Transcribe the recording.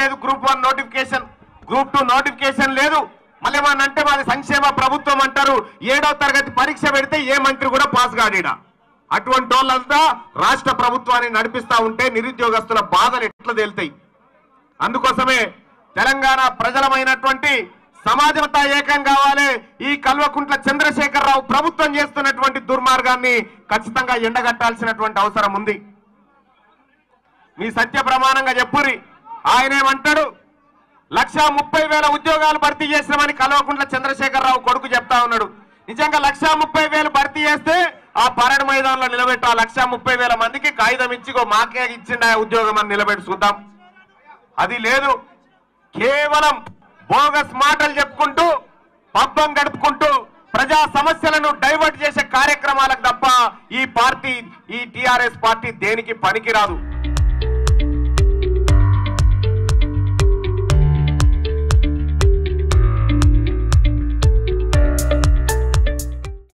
లేదు group one notification group two notification లేదు మళ్ళీ ఏమన్నా అంటే మాది సంక్షేమ ప్రభుత్వం అంటారు ఏడో తరగతి పరీక్ష పెడితే ఏ మంత్రి కూడా పాస్ కాడీడా అటువంటి వాళ్ళంతా రాష్ట్ర ప్రభుత్వాన్ని నడిపిస్తా ఉంటే నిరుద్యోగస్తుల బాధలు ఎట్లా తేలుతాయి అందుకోసమే తెలంగాణ ప్రజలమైనటువంటి సమాజంతా ఏకం కావాలి ఈ కల్వకుంట్ల చంద్రశేఖరరావు ప్రభుత్వం చేస్తున్నటువంటి దుర్మార్గాన్ని ఖచ్చితంగా ఎండగట్టాల్సినటువంటి అవసరం ఉంది మీ సత్య ప్రమాణంగా చెప్పురి ఆయనేమంటాడు లక్ష ముప్పై వేల ఉద్యోగాలు భర్తీ చేసినామని కల్వకుంట్ల చంద్రశేఖరరావు కొడుకు చెప్తా ఉన్నాడు నిజంగా లక్ష ముప్పై వేలు భర్తీ చేస్తే ఆ పరేడ్ మైదానంలో నిలబెట్టి ఆ లక్ష ముప్పై వేల మందికి కాగితం ఇచ్చిగో మాకే ఇచ్చిండ ఉద్యోగం అని నిలబెట్టి చూద్దాం అది లేదు కేవలం బోగస్ మాటలు చెప్పుకుంటూ పబ్బం గడుపుకుంటూ ప్రజా సమస్యలను డైవర్ట్ చేసే కార్యక్రమాలకు తప్ప ఈ పార్టీ ఈ టిఆర్ఎస్ పార్టీ దేనికి పనికిరాదు